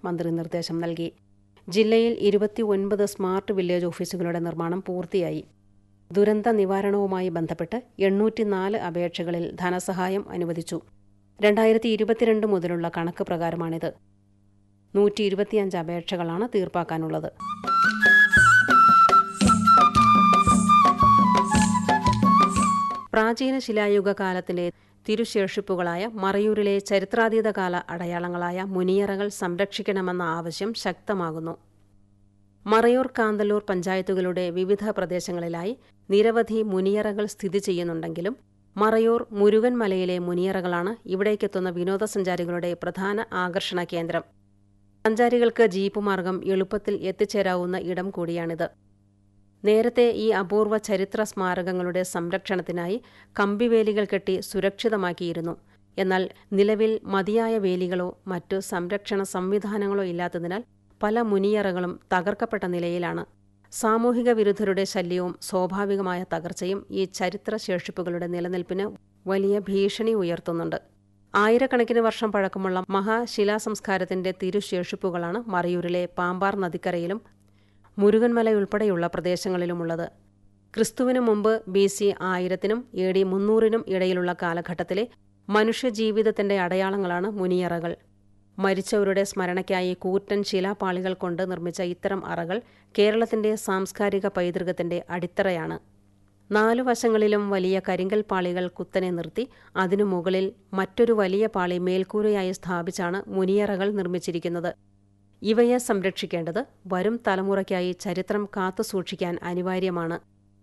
മന്ത്രി നിർദ്ദേശം നൽകി ജില്ലയിൽ ഇരുപത്തി ഒൻപത് സ്മാർട്ട് വില്ലേജ് ഓഫീസുകളുടെ നിർമ്മാണം പൂർത്തിയായി ദുരന്ത നിവാരണവുമായി ബന്ധപ്പെട്ട് എണ്ണൂറ്റിനാല് അപേക്ഷകളിൽ ധനസഹായം അനുവദിച്ചു രണ്ടായിരത്തി ഇരുപത്തിരണ്ട് മുതലുള്ള കണക്ക് പ്രകാരമാണിത് നൂറ്റി ഇരുപത്തിയഞ്ച് അപേക്ഷകളാണ് തീർപ്പാക്കാനുള്ളത് പ്രാചീന ശിലായുഗ കാലത്തിലെ തിരുശേഷിപ്പുകളായ മറയൂരിലെ ചരിത്രാതീത കാല അടയാളങ്ങളായ മുനിയറകൾ സംരക്ഷിക്കണമെന്ന ആവശ്യം ശക്തമാകുന്നു മറയൂർ കാന്തല്ലൂർ പഞ്ചായത്തുകളുടെ വിവിധ പ്രദേശങ്ങളിലായി നിരവധി മുനിയറകൾ സ്ഥിതി ചെയ്യുന്നുണ്ടെങ്കിലും മറയൂർ മുരുകൻ മലയിലെ മുനിയറകളാണ് ഇവിടേക്കെത്തുന്ന വിനോദസഞ്ചാരികളുടെ പ്രധാന ആകർഷണ കേന്ദ്രം സഞ്ചാരികൾക്ക് ജീപ്പ് മാർഗം എളുപ്പത്തിൽ എത്തിച്ചേരാവുന്ന ഇടം കൂടിയാണിത് നേരത്തെ ഈ അപൂർവ ചരിത്ര സ്മാരകങ്ങളുടെ സംരക്ഷണത്തിനായി കമ്പിവേലികൾ കെട്ടി സുരക്ഷിതമാക്കിയിരുന്നു എന്നാൽ നിലവിൽ മതിയായ വേലികളോ മറ്റു സംരക്ഷണ സംവിധാനങ്ങളോ ഇല്ലാത്തതിനാൽ പല മുനിയറകളും തകർക്കപ്പെട്ട നിലയിലാണ് സാമൂഹിക വിരുദ്ധരുടെ ശല്യവും സ്വാഭാവികമായ തകർച്ചയും ഈ ചരിത്ര ശേഷിപ്പുകളുടെ നിലനിൽപ്പിന് വലിയ ഭീഷണി ഉയർത്തുന്നുണ്ട് ആയിരക്കണക്കിന് വർഷം പഴക്കമുള്ള മഹാശിലാസംസ്കാരത്തിന്റെ തിരുശേഷിപ്പുകളാണ് മറയൂരിലെ പാമ്പാർ നദിക്കരയിലും മുരുകൻമലയുൾപ്പെടെയുള്ള പ്രദേശങ്ങളിലുമുള്ളത് ക്രിസ്തുവിനു മുമ്പ് ബി സി ആയിരത്തിനും എ ഡി മുന്നൂറിനും ഇടയിലുള്ള കാലഘട്ടത്തിലെ മനുഷ്യജീവിതത്തിന്റെ അടയാളങ്ങളാണ് മുനിയറകൾ മരിച്ചവരുടെ സ്മരണയ്ക്കായി കൂറ്റൻ ശിലാപാളികൾ കൊണ്ട് നിർമ്മിച്ച ഇത്തരം അറകൾ കേരളത്തിന്റെ സാംസ്കാരിക പൈതൃകത്തിന്റെ അടിത്തറയാണ് നാലു വശങ്ങളിലും വലിയ കരിങ്കൽ പാളികൾ കുത്തനെ നിർത്തി അതിനു മുകളിൽ മറ്റൊരു വലിയ പാളി മേൽക്കൂരയായി സ്ഥാപിച്ചാണ് മുനിയറകൾ നിർമ്മിച്ചിരിക്കുന്നത് ഇവയെ സംരക്ഷിക്കേണ്ടത് വരും തലമുറയ്ക്കായി ചരിത്രം കാത്തുസൂക്ഷിക്കാൻ അനിവാര്യമാണ്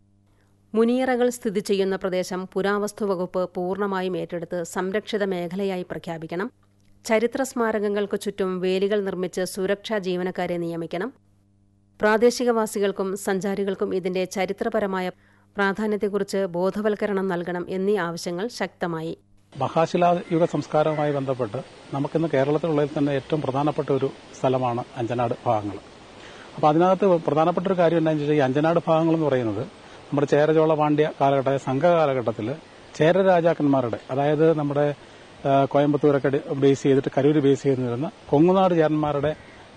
മുനിയറകൾ സ്ഥിതി ചെയ്യുന്ന പ്രദേശം പുരാവസ്തു വകുപ്പ് പൂർണ്ണമായും ഏറ്റെടുത്ത് സംരക്ഷിത മേഖലയായി പ്രഖ്യാപിക്കണം ചരിത്ര സ്മാരകങ്ങൾക്ക് ചുറ്റും വേലികൾ നിർമ്മിച്ച് സുരക്ഷാ ജീവനക്കാരെ നിയമിക്കണം പ്രാദേശികവാസികൾക്കും സഞ്ചാരികൾക്കും ഇതിന്റെ ചരിത്രപരമായ പ്രാധാന്യത്തെക്കുറിച്ച് ബോധവൽക്കരണം നൽകണം എന്നീ ആവശ്യങ്ങൾ ശക്തമായി മഹാശിലായുഗ സംസ്കാരവുമായി ബന്ധപ്പെട്ട് നമുക്കിന്ന് കേരളത്തിലുള്ളതിൽ തന്നെ ഏറ്റവും പ്രധാനപ്പെട്ട ഒരു സ്ഥലമാണ് അഞ്ചനാട് ഭാഗങ്ങൾ അപ്പോൾ അതിനകത്ത് പ്രധാനപ്പെട്ട ഒരു കാര്യം എന്താണെന്ന് വെച്ചാൽ ഈ അഞ്ചനാട് ഭാഗങ്ങൾ എന്ന് പറയുന്നത് നമ്മുടെ ചേരചോള പാണ്ഡ്യ കാലഘട്ട സംഘ കാലഘട്ടത്തിൽ ചേര രാജാക്കന്മാരുടെ അതായത് നമ്മുടെ കോയമ്പത്തൂരൊക്കെ ബേസ് ചെയ്തിട്ട് കരൂര് ബേസ് ചെയ്ത് നിന്നിരുന്ന കൊങ്ങുനാട് ചേരന്മാരുടെ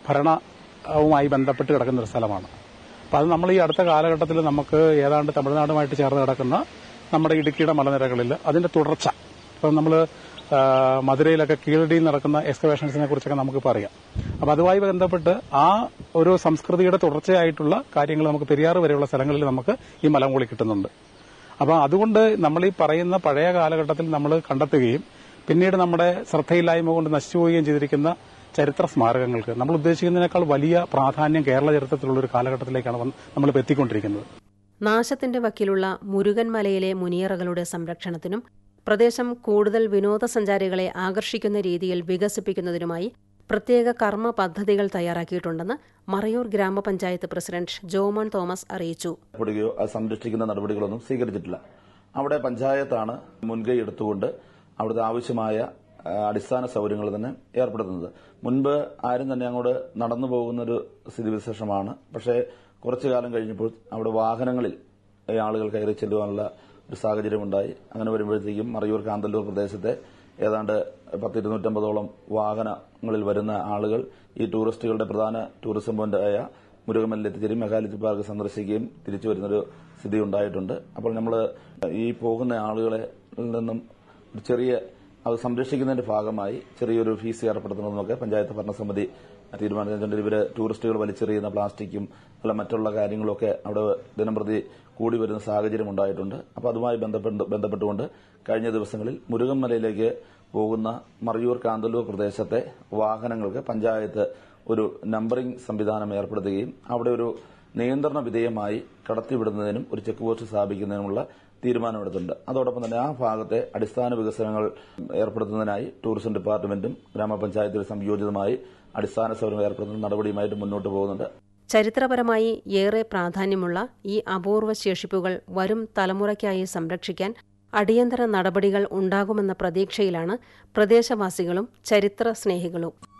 ഭരണവുമായി ബന്ധപ്പെട്ട് കിടക്കുന്ന ഒരു സ്ഥലമാണ് അപ്പോൾ അത് നമ്മൾ ഈ അടുത്ത കാലഘട്ടത്തിൽ നമുക്ക് ഏതാണ്ട് തമിഴ്നാടുമായിട്ട് ചേർന്ന് കിടക്കുന്ന നമ്മുടെ ഇടുക്കിയുടെ മലനിരകളിൽ അതിന്റെ തുടർച്ച ഇപ്പം നമ്മൾ മധുരയിലൊക്കെ കീഴടിയിൽ നടക്കുന്ന എക്സ്കവേഷൻസിനെ കുറിച്ചൊക്കെ നമുക്കിപ്പോൾ അറിയാം അപ്പം അതുമായി ബന്ധപ്പെട്ട് ആ ഒരു സംസ്കൃതിയുടെ തുടർച്ചയായിട്ടുള്ള കാര്യങ്ങൾ നമുക്ക് പെരിയാർ വരെയുള്ള സ്ഥലങ്ങളിൽ നമുക്ക് ഈ മലമുകളി കിട്ടുന്നുണ്ട് അപ്പം അതുകൊണ്ട് നമ്മൾ ഈ പറയുന്ന പഴയ കാലഘട്ടത്തിൽ നമ്മൾ കണ്ടെത്തുകയും പിന്നീട് നമ്മുടെ ശ്രദ്ധയില്ലായ്മ കൊണ്ട് നശിച്ചുപോവുകയും ചെയ്തിരിക്കുന്ന ചരിത്ര സ്മാരകങ്ങൾക്ക് നമ്മൾ ഉദ്ദേശിക്കുന്നതിനേക്കാൾ വലിയ പ്രാധാന്യം കേരള ചരിത്രത്തിലുള്ള ഒരു കാലഘട്ടത്തിലേക്കാണ് നമ്മളിപ്പോൾ എത്തിക്കൊണ്ടിരിക്കുന്നത് നാശത്തിന്റെ വക്കിലുള്ള മുരുകൻമലയിലെ മുനിയറകളുടെ സംരക്ഷണത്തിനും പ്രദേശം കൂടുതൽ വിനോദസഞ്ചാരികളെ ആകർഷിക്കുന്ന രീതിയിൽ വികസിപ്പിക്കുന്നതിനുമായി പ്രത്യേക കർമ്മ പദ്ധതികൾ തയ്യാറാക്കിയിട്ടുണ്ടെന്ന് മറയൂർ ഗ്രാമപഞ്ചായത്ത് പ്രസിഡന്റ് ജോമോൻ തോമസ് അറിയിച്ചു അത് സംരക്ഷിക്കുന്ന നടപടികളൊന്നും സ്വീകരിച്ചിട്ടില്ല അവിടെ പഞ്ചായത്താണ് മുൻകൈ എടുത്തുകൊണ്ട് അവിടുത്തെ ആവശ്യമായ അടിസ്ഥാന സൗകര്യങ്ങൾ തന്നെ ഏർപ്പെടുത്തുന്നത് മുൻപ് ആരും തന്നെ അങ്ങോട്ട് നടന്നു പോകുന്ന ഒരു സ്ഥിതിവിശേഷമാണ് പക്ഷേ കുറച്ചു കാലം കഴിഞ്ഞപ്പോൾ അവിടെ വാഹനങ്ങളിൽ ആളുകൾ കയറി ചെല്ലുവാനുള്ള ഒരു സാഹചര്യമുണ്ടായി അങ്ങനെ വരുമ്പോഴത്തേക്കും മറയൂർ കാന്തല്ലൂർ പ്രദേശത്തെ ഏതാണ്ട് പത്തിരുന്നൂറ്റമ്പതോളം വാഹനങ്ങളിൽ വരുന്ന ആളുകൾ ഈ ടൂറിസ്റ്റുകളുടെ പ്രധാന ടൂറിസം പോയിന്റായ മുരുകമല്ലിൽ എത്തിച്ചേരും മെഗാലിറ്റി പാർക്ക് സന്ദർശിക്കുകയും തിരിച്ചു വരുന്നൊരു സ്ഥിതി ഉണ്ടായിട്ടുണ്ട് അപ്പോൾ നമ്മൾ ഈ പോകുന്ന ആളുകളെ നിന്നും ഒരു ചെറിയ അത് സംരക്ഷിക്കുന്നതിന്റെ ഭാഗമായി ചെറിയൊരു ഫീസ് ഏർപ്പെടുത്തണമെന്നൊക്കെ പഞ്ചായത്ത് ഭരണസമിതി തീരുമാനിച്ചിട്ടുണ്ട് ഇവര് ടൂറിസ്റ്റുകൾ വലിച്ചെറിയുന്ന പ്ലാസ്റ്റിക്കും അല്ല മറ്റുള്ള കാര്യങ്ങളൊക്കെ അവിടെ ദിനംപ്രതി കൂടി വരുന്ന സാഹചര്യം ഉണ്ടായിട്ടുണ്ട് അപ്പോൾ അതുമായി ബന്ധപ്പെട്ട് ബന്ധപ്പെട്ടുകൊണ്ട് കഴിഞ്ഞ ദിവസങ്ങളിൽ മുരുകൻമലയിലേക്ക് പോകുന്ന മറയൂർ കാന്തല്ലൂർ പ്രദേശത്തെ വാഹനങ്ങൾക്ക് പഞ്ചായത്ത് ഒരു നമ്പറിംഗ് സംവിധാനം ഏർപ്പെടുത്തുകയും അവിടെ ഒരു നിയന്ത്രണ വിധേയമായി കടത്തിവിടുന്നതിനും ഒരു ചെക്ക് പോസ്റ്റ് സ്ഥാപിക്കുന്നതിനുമുള്ള തീരുമാനമെടുത്തിട്ടുണ്ട് അതോടൊപ്പം തന്നെ ആ ഭാഗത്തെ അടിസ്ഥാന വികസനങ്ങൾ ഏർപ്പെടുത്തുന്നതിനായി ടൂറിസം ഡിപ്പാർട്ട്മെന്റും ഗ്രാമപഞ്ചായത്തിൽ സംയോജിതമായി അടിസ്ഥാന സൗകര്യം ഏർപ്പെടുത്തുന്ന നടപടിയുമായിട്ട് മുന്നോട്ട് പോകുന്നുണ്ട് ചരിത്രപരമായി ഏറെ പ്രാധാന്യമുള്ള ഈ അപൂർവ ശേഷിപ്പുകൾ വരും തലമുറയ്ക്കായി സംരക്ഷിക്കാൻ അടിയന്തര നടപടികൾ ഉണ്ടാകുമെന്ന പ്രതീക്ഷയിലാണ് പ്രദേശവാസികളും ചരിത്ര സ്നേഹികളും